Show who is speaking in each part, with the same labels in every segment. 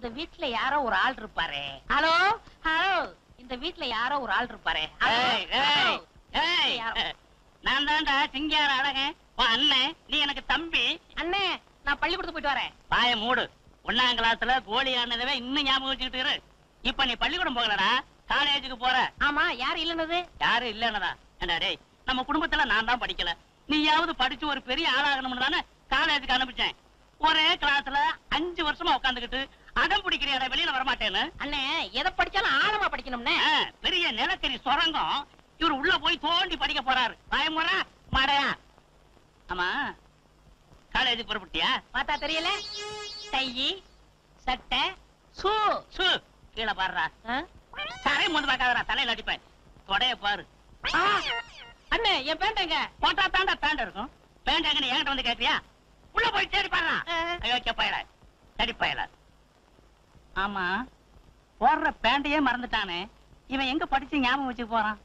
Speaker 1: இந்த வீட்ல யாரோ ஒரு ஆள் இருப்பாரே ஹலோ ஹலோ இந்த வீட்ல யாரோ ஒரு ஆள் இருப்பாரே ஹலோ,
Speaker 2: ஏய், ஏய்,
Speaker 1: ஹலோ.
Speaker 2: ஏய்.
Speaker 1: யாரோ.
Speaker 2: நான் தான்டா சிங்கார அழகன் உன் அண்ணன் நீ எனக்கு தம்பி
Speaker 1: அண்ணே நான் பள்ளிக்கூடத்துக்கு போயிட்டு வரேன்
Speaker 2: வாய மூடு ஒன்னாம் கிளாஸ்ல கோழி ஆனதவே இன்னும் ஞாபகம் வச்சுக்கிட்டு இரு இப்ப நீ பள்ளிக்கூடம் போகலடா காலேஜுக்கு போற
Speaker 1: ஆமா யார் இல்லைன்னது
Speaker 2: யாரும் இல்லன்னதா ஏண்டா டேய் நம்ம குடும்பத்துல நான் தான் படிக்கல நீயாவது படிச்சு ஒரு பெரிய ஆளாகணும்னு தானே காலேஜுக்கு அனுப்பிச்சேன் ஒரே கிளாஸ்ல அஞ்சு வருஷமா உட்காந்துக்கிட்டு அடம் பிடிக்கிறியாடா வெளியில வரமாட்டேன்னு
Speaker 1: அண்ணே எதை படிச்சாலும் ஆழமா படிக்கணும்னே
Speaker 2: ஆ, பெரிய நிலக்கரி சுரங்கம் இவர் உள்ள போய் தோண்டி படிக்க போறாரு பயமுறா மடையா ஆமா காலேஜுக்கு புறப்பட்டியா
Speaker 1: பார்த்தா தெரியல டை சட்டை சூ
Speaker 2: சு கீழே பாடுறா
Speaker 1: ஆ?
Speaker 2: தரை முந்து பார்க்காதடா தலையில அடிப்பேன் தொடைய பாரு
Speaker 1: ஆ, அண்ணே என் பேண்டங்க
Speaker 2: போட்டா தாண்டா பேண்ட் இருக்கும் பேண்ட் எங்க நீ என்கிட்ட வந்து கேட்கறியா உள்ள போய் தேடி பாடுறா ஐயோ பயல தேடி பயல ஆமா போடுற பேண்டையே மறந்துட்டானே இவன் எங்க படிச்சு ஞாபகம் வச்சு போறான்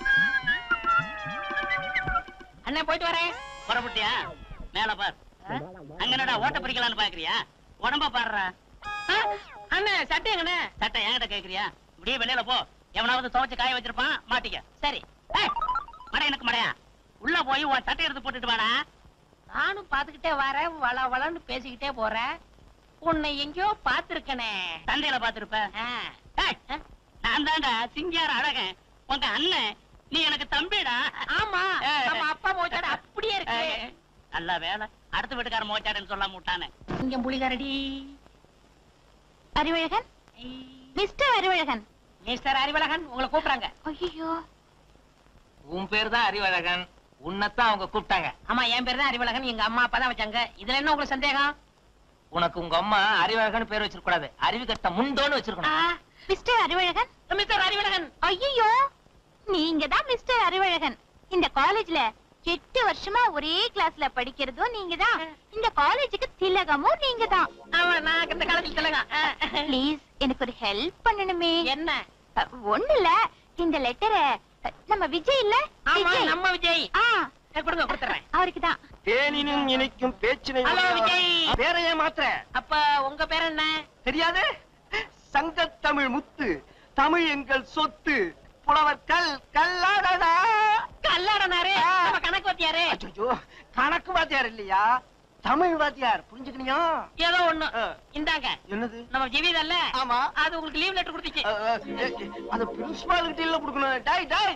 Speaker 1: அண்ணே போயிட்டு வரேன்
Speaker 2: புறப்பட்டியா மேல பார்
Speaker 1: ஆ?
Speaker 2: அங்க என்னடா ஓட்ட பிரிக்கலாம்னு பாக்குறியா உடம்ப பாடுறா
Speaker 1: ஆ, அண்ணே சட்டை எங்கண்ணே
Speaker 2: சட்டை என்கிட்ட கேக்குறியா இப்படியே வெளியில போ எவனாவது துவைச்சு காய வச்சிருப்பான் மாட்டிக்க
Speaker 1: சரி
Speaker 2: ஏய், மடை எனக்கு மடையா உள்ள போய் உன் சட்டை எடுத்து போட்டுட்டு வாடா
Speaker 1: நானும் பாத்துக்கிட்டே வரேன் வள வளன்னு பேசிக்கிட்டே போறேன் உன்னை எங்கேயோ பாத்திருக்கனே
Speaker 2: சந்தையில பாத்துருப்ப ஏய், நான் தான்டா சிங்கார அழகன் உங்க அண்ணன் நீ எனக்கு தம்பிடா
Speaker 1: ஆமா
Speaker 2: ஏய்.
Speaker 1: நம்ம அப்பா மோச்சாடு அப்படியே இருக்கு
Speaker 2: ஏய், நல்ல வேலை அடுத்த வீட்டுக்கார மோச்சாடுன்னு சொல்லாம விட்டானே
Speaker 1: இங்க புலிகரடி
Speaker 3: அறிவழகன் மிஸ்டர் அறிவழகன்
Speaker 1: மிஸ்டர் அறிவழகன் உங்களை கூப்பிடுறாங்க
Speaker 3: ஐயோ
Speaker 4: உன் பேர் தான் அறிவழகன் உன்னைத்தான் அவங்க கூப்பிட்டாங்க
Speaker 1: ஆமா என் பேர் தான் அறிவழகன் எங்க அம்மா அப்பா தான் வச்சாங்க இதுல என்ன உங்களுக்கு சந்தேகம்
Speaker 4: உனக்கு உங்க அம்மா அறிவழகன் பேர் வச்சிருக்க கூடாது அறிவு கட்ட முண்டோன்னு வச்சிருக்கணும்
Speaker 3: மிஸ்டர் அறிவழகன்
Speaker 1: மிஸ்டர் அறிவழகன்
Speaker 3: ஐயோ நீங்க தான் மிஸ்டர் அறிவழகன் இந்த காலேஜ்ல எட்டு வருஷமா ஒரே கிளாஸ்ல படிக்கிறதும் நீங்க தான் இந்த காலேஜுக்கு திலகமும் நீங்க தான்
Speaker 1: ஆமா நான் இந்த காலத்துல சொல்லுங்க
Speaker 3: ப்ளீஸ் எனக்கு ஒரு ஹெல்ப் பண்ணணுமே
Speaker 1: என்ன
Speaker 3: அ, ஒண்ணு இல்ல இந்த லெட்டரை நம்ம விஜய் இல்ல
Speaker 1: ஆமா
Speaker 3: விஜய்.
Speaker 1: நம்ம விஜய்
Speaker 3: ஆ
Speaker 1: ஏ, கொடுங்க கொடுத்துறேன்
Speaker 3: அவருக்கு தான்
Speaker 5: தேனினும் இனிக்கும் பேச்சினை
Speaker 1: ஹலோ, விஜய்.
Speaker 5: பேரையே மாத்திர
Speaker 1: அப்ப உங்க பேர் என்ன
Speaker 5: தெரியாது சங்கத்தமிழ் முத்து தமிழ் எங்கள் சொத்து புலவர் கல் கல்லாடடா
Speaker 1: கல்லாடனாரு
Speaker 5: ஆ.
Speaker 1: நம்ம கணக்கு வத்தியாரு
Speaker 5: அச்சோ கணக்கு வாத்தியார் இல்லையா தமிழ் வாத்தியார் புரிஞ்சுக்கணியா
Speaker 1: ஏதோ ஒண்ணு
Speaker 5: ஆ.
Speaker 1: இந்தாங்க
Speaker 5: என்னது
Speaker 1: நம்ம ஜீவிதல்ல
Speaker 5: ஆமா
Speaker 1: அது உங்களுக்கு லீவ் லெட்டர் கொடுத்துச்சு
Speaker 5: அ, அ, எ, எ, அது பிரின்சிபால் கிட்ட இல்ல கொடுக்கணும் டாய் டாய்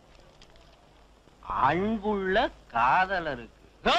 Speaker 5: அன்புள்ள காதலருக்கு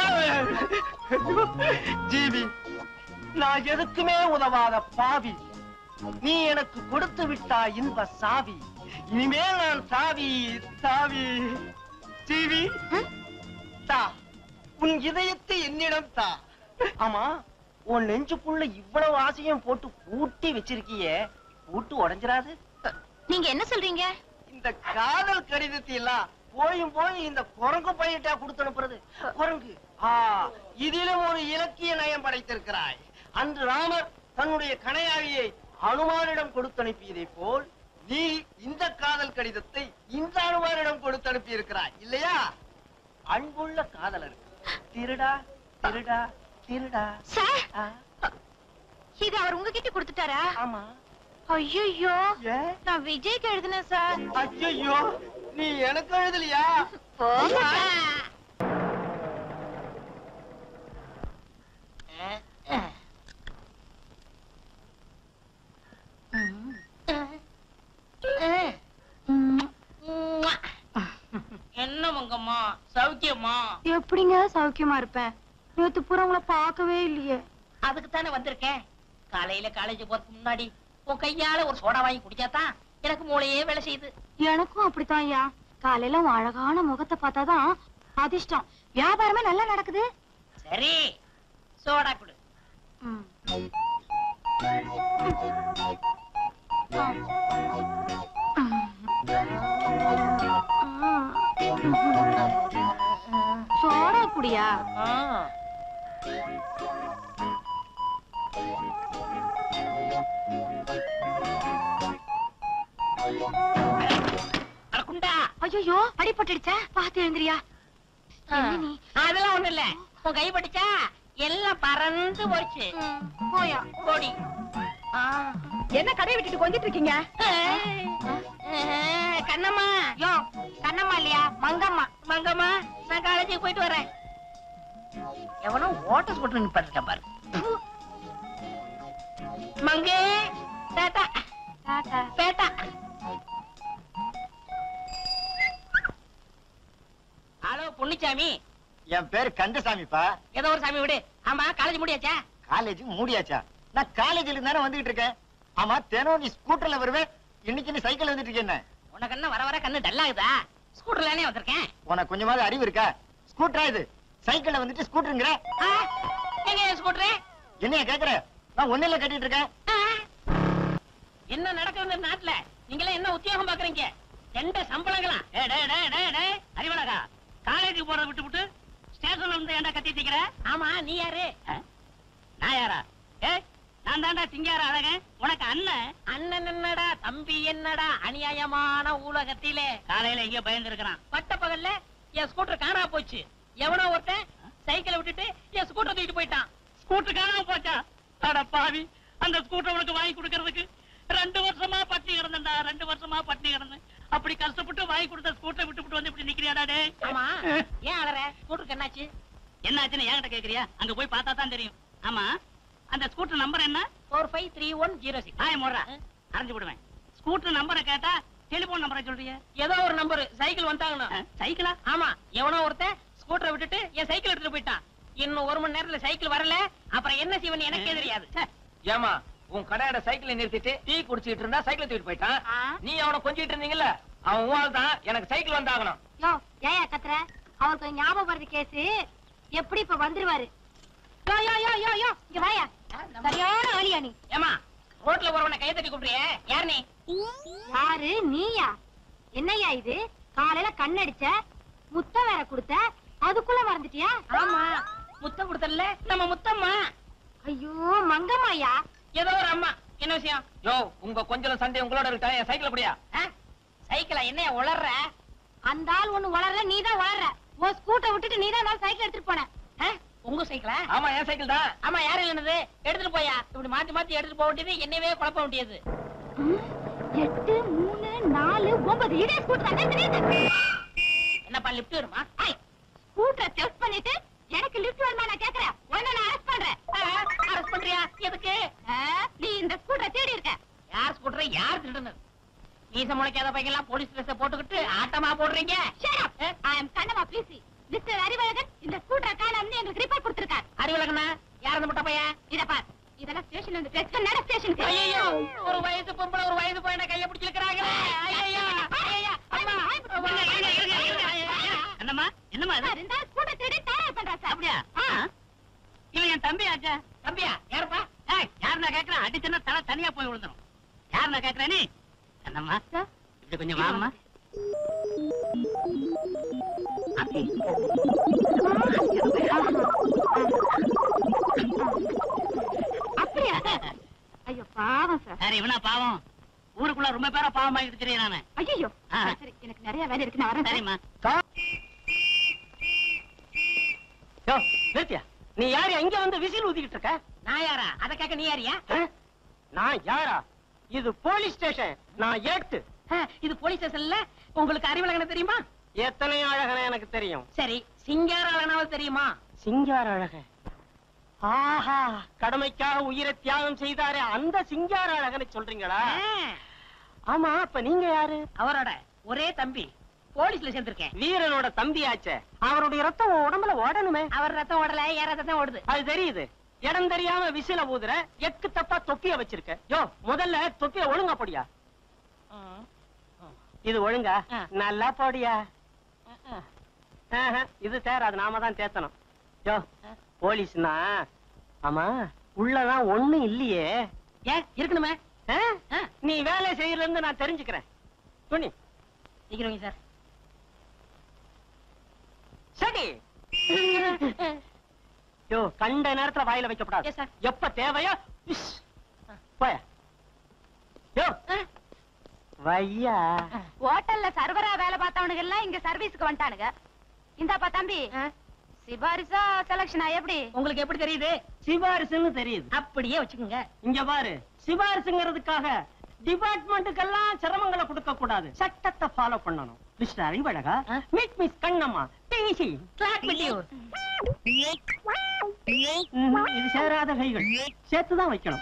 Speaker 5: ஜீவி நான் எதுக்குமே உதவாத பாவி நீ எனக்கு கொடுத்து விட்டா இன்ப சாவி இனிமேல் நான் சாவி சாவி ஜீவி தா உன் இதயத்தை என்னிடம் தா ஆமா உன் நெஞ்சுக்குள்ள இவ்வளவு ஆசையும் போட்டு பூட்டி வச்சிருக்கியே பூட்டு உடைஞ்சிராது
Speaker 3: நீங்க என்ன சொல்றீங்க
Speaker 5: இந்த காதல் கடிதத்தை எல்லாம் போயும் போய் இந்த குரங்கு பையிட்டா கொடுத்து அனுப்புறது குரங்கு ஆ இதிலும் ஒரு இலக்கிய நயம் படைத்திருக்கிறாய் அன்று ராமர் தன்னுடைய கணையாழியை அனுமானிடம் கொடுத்து அனுப்பியதை போல் நீ இந்த காதல் கடிதத்தை இந்த அனுமானிடம் கொடுத்து அனுப்பி இருக்கிறாய் இல்லையா அன்புள்ள காதலர் திருடா திருடா திருடா
Speaker 3: சார்
Speaker 5: ஆ,
Speaker 3: இது அவர் உங்ககிட்ட கொடுத்துட்டாரா
Speaker 5: ஆமா
Speaker 3: ஐயோ
Speaker 5: ஏன்
Speaker 3: நான் விஜய்க்கு எழுதினேன் சார்
Speaker 5: ஐயோ நீ எனக்கு எழுதலையா
Speaker 3: போங்க சார்.
Speaker 1: என்ன மங்கம்மா சௌக்கியமா
Speaker 3: எப்படிங்க சௌக்கியமா இருப்பேன் நேத்து பூரா உங்களை பார்க்கவே இல்லையே
Speaker 1: அதுக்கு தானே வந்திருக்கேன் காலையில காலேஜ் போறதுக்கு முன்னாடி உன் கையால ஒரு சோடா வாங்கி குடிச்சாதான் எனக்கு மூளையே வேலை செய்யுது
Speaker 3: எனக்கும் அப்படித்தான் ஐயா காலையில உன் அழகான முகத்தை பார்த்தாதான் அதிர்ஷ்டம் வியாபாரமே நல்லா நடக்குது
Speaker 1: சரி சோடா குடு
Speaker 3: ம். சோடா குடியா
Speaker 1: ஆ. அட குண்டா
Speaker 3: ஐயோ அடிபட்டுடுச்சா பாத்து எழுந்திரியா என்ன நீ
Speaker 1: அதெல்லாம் ஒண்ணு இல்ல உன் கை படிச்சா எல்லாம் பறந்து போச்சு
Speaker 3: போயா
Speaker 1: ஓடி
Speaker 3: என்ன கடையை விட்டுட்டு கொஞ்சிட்டு இருக்கீங்க
Speaker 1: கண்ணம்மா
Speaker 3: யோ கண்ணம்மா இல்லையா மங்கம்மா
Speaker 1: மங்கம்மா நான் காலேஜுக்கு போயிட்டு வரேன் எவனோ ஓட்ட ஸ்கூட்டர் நிப்பாட்டிருக்கேன் பாரு மங்கே டாட்டா
Speaker 3: டாடா
Speaker 1: பேட்டா ஹலோ பொன்னிச்சாமி
Speaker 6: என் பேரு கந்தசாமிப்பா
Speaker 1: ஏதோ ஒரு சாமி விடு ஆமா காலேஜ் முடியாச்சா
Speaker 6: காலேஜ் மூடியாச்சா நான் காலேஜ்ல தானே வந்துகிட்டு இருக்கேன் ஆமா தினம் நீ ஸ்கூட்டர்ல வருவேன் இன்னைக்கு நீ சைக்கிள் வந்துட்டு இருக்கேன்
Speaker 1: உனக்கு என்ன வர வர கண்ணு டல்லாகுதா ஸ்கூட்டர்லானே வந்திருக்கேன்
Speaker 6: உனக்கு கொஞ்சமாவது அறிவு இருக்கா ஸ்கூட்டரா இது சைக்கிள்ல வந்துட்டு ஸ்கூட்டருங்கிற
Speaker 1: ஆ, எங்க என் ஸ்கூட்டரு
Speaker 6: என்னைய கேக்குற நான் ஒன்னில கட்டிட்டு இருக்கேன்
Speaker 1: ஆ. என்ன நடக்குது இந்த நாட்டுல நீங்களே என்ன உத்தியோகம் பாக்குறீங்க எந்த சம்பளங்களா
Speaker 2: டேய், டேய், டேய், டேய், டேய், அறிவழகா காலேஜுக்கு போறத விட்டு விட்டு ஸ்டேஷன்ல வந்து ஏன்டா கத்திட்டு இருக்கிற
Speaker 1: ஆமா நீ யாரு
Speaker 2: ஆ? நான் யாரா ஏய் நான் தான்டா சிங்கார அழகன் உனக்கு அண்ணன்
Speaker 1: அண்ணன் என்னடா தம்பி என்னடா அநியாயமான உலகத்திலே
Speaker 2: காலையில எங்கேயோ பயந்து இருக்கிறான்
Speaker 1: பட்ட பகல்ல என் ஸ்கூட்டர் காணா போச்சு எவனோ ஒருத்தன் சைக்கிளை விட்டுட்டு என் ஸ்கூட்டர் தூக்கிட்டு போயிட்டான்
Speaker 2: ஸ்கூட்டர் காணாம போச்சா அட பாவி அந்த ஸ்கூட்டர் உனக்கு வாங்கி கொடுக்கறதுக்கு ரெண்டு வருஷமா பட்டினி கிடந்தேன்டா ரெண்டு வருஷமா பட்டினி கிடந்தேன் அப்படி கஷ்டப்பட்டு வாங்கி கொடுத்த ஸ்கூட்டரை விட்டு வந்து இப்படி நிக்கிறியாடா டேய்
Speaker 1: ஆமா ஏன் அலற ஸ்கூட்டருக்கு என்னாச்சு
Speaker 2: என்னாச்சுன்னு என்கிட்ட கேக்குறியா அங்க போய் பார்த்தா தான் தெரியும் ஆமா அந்த ஸ்கூட்டர் நம்பர் என்ன
Speaker 1: four five three one zero six
Speaker 2: ஆய மோடுறா அரைஞ்சு விடுவேன் ஸ்கூட்டர் நம்பரை கேட்டா டெலிபோன் நம்பரை சொல்றிய
Speaker 1: ஏதோ ஒரு நம்பர் சைக்கிள் வந்தாங்கணும்
Speaker 2: சைக்கிளா
Speaker 1: ஆமா எவனோ ஒருத்தன் ஸ்கூட்டரை விட்டுட்டு என் சைக்கிள் எடுத்துட்டு போயிட்டான் இன்னும் ஒரு மணி நேரத்துல சைக்கிள் வரல அப்புறம் என்ன செய்வன் எனக்கே தெரியாது ச்சே.
Speaker 4: ஏமா உன் கடையோட சைக்கிளை நிறுத்திட்டு டீ குடிச்சிட்டு இருந்தா சைக்கிள் தூக்கிட்டு போயிட்டான்
Speaker 3: ஆ.
Speaker 4: நீ அவனை கொஞ்சிட்டு இருந்தீங்கல்ல அவன் உன் தான் எனக்கு சைக்கிள் வந்தாகணும்
Speaker 3: யோ ஏயா கத்துற அவருக்கு ஞாபகம் வருது கேஸ் எப்படி இப்ப வந்துருவாரு யோ யோ யோ யோ யோ இங்க வாயா சரியான ஆளியா நீ
Speaker 1: ஏமா ரோட்ல போறவனை கையை தட்டி கூப்பிடுறியே யார் நீ
Speaker 3: யாரு நீயா என்னய்யா இது காலையில கண்ணடிச்ச முத்தம் வேற கொடுத்த அதுக்குள்ள மறந்துட்டியா
Speaker 1: ஆமா முத்தம் கொடுத்தல நம்ம முத்தம்மா
Speaker 3: ஐயோ மங்கம்மாயா
Speaker 1: ஏதோ ஒரு அம்மா என்ன விஷயம்
Speaker 4: யோ உங்க கொஞ்சம் சண்டை உங்களோட இருக்கா என் சைக்கிள் அப்படியா
Speaker 1: ஆ? சைக்கிளா என்னைய உளர்ற
Speaker 3: அந்த ஆள் ஒண்ணு வளர்ற நீதான் வளர்ற உன் ஸ்கூட்டை விட்டுட்டு நீதான் நான் சைக்கிள் எடுத்துட்டு போன
Speaker 1: ஆ? உங்க சைக்கிளா
Speaker 4: ஆமா என் சைக்கிள் தான்
Speaker 1: ஆமா யாரு இல்லைனது எடுத்துட்டு போயா இப்படி மாத்தி மாத்தி எடுத்துட்டு போக வேண்டியது என்னவே குழப்ப வேண்டியது
Speaker 3: ம், எட்டு மூணு நாலு ஒன்பது இதே ஸ்கூட்டர் தானே தெரியுது
Speaker 1: என்னப்பா லிப்ட் வருமா
Speaker 3: ஸ்கூட்டரை டெஸ்ட் பண்ணிட்டு எனக்கு லிஃப்ட் வருமா நான் கேக்குறேன் உடனே நான் அரெஸ்ட் பண்றேன்
Speaker 1: அரெஸ்ட் பண்றியா எதுக்கு
Speaker 3: ஆ, நீ இந்த ஸ்கூட்டரை தேடி இருக்க
Speaker 1: யார் ஸ்கூட்டரை யார் திருடுனது மீச முளைக்காத பையன்லாம் போலீஸ் ட்ரெஸ் போட்டுக்கிட்டு ஆட்டமா போடுறீங்க
Speaker 3: Shut up. I am Kannamma busy mister Arivazhagan இந்த ஸ்கூட்டரை காணாமனு எங்களுக்கு ரிப்போர்ட் கொடுத்திருக்கார்
Speaker 1: அறிவுலகண்ணா யார் அந்த முட்டை பையன்
Speaker 3: இத பார் இதெல்லாம் ஸ்டேஷன்ல இருந்து டெஸ்ட் நட ஸ்டேஷனுக்கு
Speaker 1: ஐயோ ஒரு வயசு பொம்பளை ஒரு வயசு பையனை கைய பிடிச்சிருக்கிறாங்களே ஐயோ ஐயோ அம்மா
Speaker 2: இருங்க, இருங்க, இருங்க, இருங்க. என்னம்மா என்னம்மா இது
Speaker 3: சார் இந்த ஸ்கூட்டர் தேடி தயார் பண்றா சார்
Speaker 2: அப்படியா
Speaker 3: ஆ.
Speaker 2: இவன் என் தம்பி ஆச்சா
Speaker 1: தம்பியா யாருப்பா
Speaker 2: ஏய் யார் நான் கேக்குறேன் அடிச்சுன்னா தலை தனியா போய் விழுந்துரும் யார் நான் கேக்குறேன் நீ என்னம்மா
Speaker 3: சார்
Speaker 2: இப்படி கொஞ்சம் வாம்மா
Speaker 3: அப்படியா ஐயோ பாவம் சார்
Speaker 2: சரி இவனா பாவம் ஊருக்குள்ள ரொம்ப பேரா பாவம் ஆகிட்டு தெரியும் நானு
Speaker 3: ஐயோ
Speaker 2: ஆ.
Speaker 3: சரி எனக்கு நிறைய வேலை இருக்கு நான் வரேன் சார்.
Speaker 2: சரிம்மா
Speaker 5: யோ நிறுத்தியா நீ யாரு அங்க வந்து விசில் ஊதிக்கிட்டு இருக்க
Speaker 1: நான் யாரா அத கேட்க நீ யாரியா
Speaker 5: ஆ? நான் யாரா இது போலீஸ் ஸ்டேஷன் நான் ஏட்டு
Speaker 1: ஆ, இது போலீஸ் ஸ்டேஷன்ல உங்களுக்கு அறிவுலகன தெரியுமா
Speaker 5: எத்தனை அழகன எனக்கு தெரியும்
Speaker 1: சரி சிங்கார அழகனாவது தெரியுமா
Speaker 5: சிங்கார அழக ஆஹா கடமைக்காக உயிரை தியாகம் செய்தாரே அந்த சிங்கார அழகனை சொல்றீங்களா
Speaker 1: ஆ,
Speaker 5: ஆமா அப்ப நீங்க யாரு
Speaker 1: அவரோட ஒரே தம்பி போலீஸ்ல சேர்ந்திருக்கேன்
Speaker 5: வீரனோட தம்பியாச்சே அவருடைய ரத்தம் உன் உடம்புல ஓடணுமே
Speaker 1: அவர் ரத்தம் ஓடல என் ரத்தம் தான் ஓடுது
Speaker 5: அது தெரியுது இடம் தெரியாம விசில ஊதுற எக்கு தப்பா தொப்பிய வச்சிருக்க யோ முதல்ல தொப்பிய ஒழுங்கா போடியா இது ஒழுங்கா
Speaker 1: ஆ.
Speaker 5: நல்லா போடியா ஆஹா, இது தேராது நாம தான் தேத்தணும் யோ போலீஸ்னா ஆமா உள்ளதான் ஒண்ணு இல்லையே
Speaker 1: ஏன் இருக்கணுமே
Speaker 5: ஆ?
Speaker 1: ஆ.
Speaker 5: நீ வேலை செய்யறதுல இருந்து நான் தெரிஞ்சுக்கிறேன் துணி
Speaker 1: நிக்கிறவங்க சார்
Speaker 5: சரி யோ கண்ட நேரத்துல வாயில வைக்கப்படாது
Speaker 1: Yes, sir.
Speaker 5: எப்ப தேவையோ இஸ். போய யோ வையா
Speaker 3: ஹோட்டல்ல சர்வரா வேலை பார்த்தவனுங்க எல்லாம் இங்க சர்வீஸ்க்கு வந்துட்டானுங்க இந்தாப்பா தம்பி சிபாரிசா செலக்ஷனா எப்படி
Speaker 2: உங்களுக்கு எப்படி தெரியுது
Speaker 7: சிபாரிசுன்னு தெரியுது
Speaker 2: அப்படியே வச்சுக்கோங்க
Speaker 7: இங்க பாரு சிபாரிசுங்கிறதுக்காக டிபார்ட்மெண்ட்டுக்கெல்லாம் சிரமங்களை கொடுக்க கூடாது சட்டத்தை ஃபாலோ பண்ணணும் மிஸ்டர் அறிவழகா
Speaker 2: ஆ?
Speaker 7: மீட் மிஸ் கண்ணம்மா டிசி
Speaker 2: கிளாக் விட்டியூர்
Speaker 7: இது சேராத கைகள் சேர்த்துதான் வைக்கணும்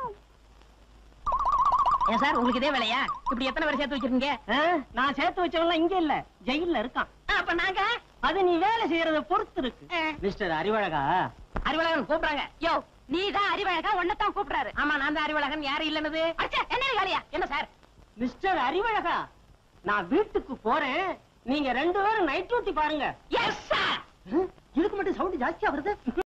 Speaker 2: ஏன் சார் உங்களுக்கு இதே வேலையா இப்படி எத்தனை பேர் சேர்த்து வச்சிருக்கீங்க
Speaker 7: ஆ, நான் சேர்த்து வச்சவன்லாம் இங்க இல்ல ஜெயில்ல இருக்கான்
Speaker 2: ஆ, அப்ப நாங்க
Speaker 7: அது நீ வேலை செய்யறத பொறுத்து இருக்கு
Speaker 2: ஆ.
Speaker 7: மிஸ்டர் அறிவழகா
Speaker 2: அறிவழகன் கூப்பிடுறாங்க
Speaker 3: யோ நீதான் அறிவழகா உன்னதான் கூப்பிடுறாரு
Speaker 2: ஆமா நான் தான் அறிவழகன் யாரும் இல்லைன்னது
Speaker 3: அச்சா என்ன வேலையா
Speaker 2: என்ன சார்
Speaker 7: மிஸ்டர் அறிவழகா நான் வீட்டுக்கு போறேன் நீங்க ரெண்டு பேரும் நைட் டியூட்டி பாருங்க
Speaker 2: எஸ் சார்
Speaker 7: இதுக்கு மட்டும் சவுண்ட் ஜாஸ்தியா வருது